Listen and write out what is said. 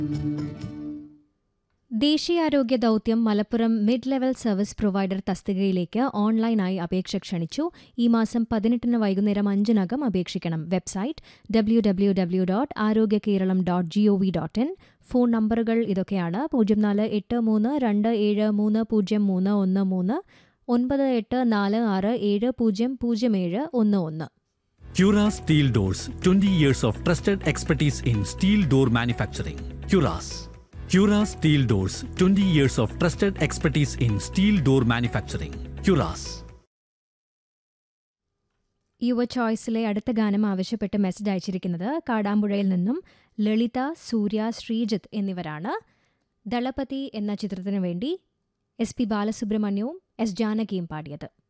ദേശീയാരോഗ്യ ദൌത്യം Malappuram mid level service provider തസ്തികയിലേക്ക് ഓൺലൈനായി അപേക്ഷ ക്ഷണിച്ചു ഈ മാസം പതിനെട്ടിന് വൈകുന്നേരം അഞ്ചിനകം അപേക്ഷിക്കണം website W W W dot Arogya Keralam dot G O V dot in phone നമ്പറുകൾ ഇതൊക്കെയാണ് പൂജ്യം നാല് എട്ട് മൂന്ന് രണ്ട് ഏഴ് മൂന്ന് പൂജ്യം മൂന്ന് ഒന്ന് മൂന്ന് ഒൻപത് എട്ട് നാല് ആറ് ഏഴ് പൂജ്യം പൂജ്യം ഏഴ് ഒന്ന് ഒന്ന് Cura Steel Doors 20 years of trusted expertise in steel door manufacturing. Curas. Cura Steel Doors 20 years of trusted expertise in steel door manufacturing. Curas. യുവ ചോയ്സിലെ അടുത്ത ഗാനം ആവശ്യപ്പെട്ട് മെസ്സേജ് അയച്ചിരിക്കുന്നത് കാടാമ്പുഴയിൽ നിന്നും ലളിത സൂര്യ ശ്രീജിത്ത് എന്നിവരാണ് ദളപതി എന്ന ചിത്രത്തിനു വേണ്ടി എസ് പി ബാലസുബ്രഹ്മണ്യവും എസ് ജാനകിയും പാടിയത്